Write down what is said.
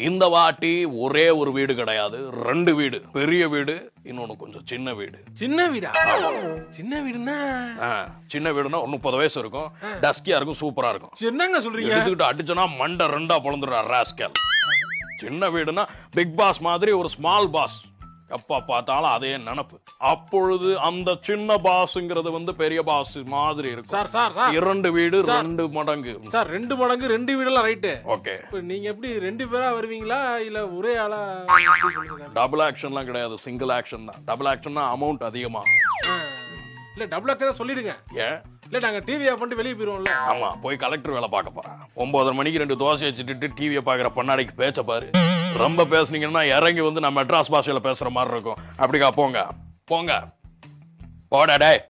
இந்த வாட்டி ஒரே ஒரு வீடு கிடையாது ரெண்டு வீடு பெரிய வீடு இன்னொன்னு கொஞ்சம் சின்ன வீடு சின்ன வீடா சின்ன வீடுன்னா ஆ, சின்ன வீடுனா ஒரு முப்பது வயசு இருக்கும் டஸ்கியா இருக்கும் சூப்பரா இருக்கும் என்னங்க சொல்றீங்க எடுத்துக்கிட்டு அடிச்சோன்னா மண்டை ரெண்டா பொழந்துடுறா ராஸ்கல் சின்ன வீடுனா பிக் பாஸ் மாதிரி ஒரு ஸ்மால் பாஸ் எப்ப பார்த்தாலும் அதே நினப்பு அப்பொழுது அந்த சின்ன பாஸ்ங்கிறது வந்து பெரிய பாஸ் மாதிரி இருக்கும் சார் சார் சார் இரண்டு வீடு ரெண்டு மடங்கு சார் ரெண்டு மடங்கு ரெண்டு வீடெல்லாம் ரைட்டு ஓகே இப்போ நீங்க எப்படி ரெண்டு பேரா வருவீங்களா இல்ல ஒரே ஆளா எப்படி சொல்லுங்க சார்? டபுள் ஆக்ஷன்லாம் கிடையாது சிங்கிள் ஆக்ஷன் தான் டபுள் ஆக்ஷன்னா அமௌண்ட் அதிகமா ஆ. இல்ல டபுள் ஆக்சரா சொல்லிடுங்க ஏன் இல்ல நாங்க டிவி ஆஃப் பண்ணிட்டு வெளியே போயிருவோம்ல ஆமா போய் கலெக்டர் வேலை பார்க்க போறேன் ஒன்பதரை மணிக்கு ரெண்டு தோசை வச்சுட்டு டிவியை பார்க்குற பண்ணாடிக்கு பேச்ச பாரு ரொம்ப பேசுனீங்கன்னா இறங்கி வந்து நான் மெட்ராஸ் பாஷையில பேசுற மாதிரி இருக்கும் அப்படிக்கா போங்க போங்க போடா டேய்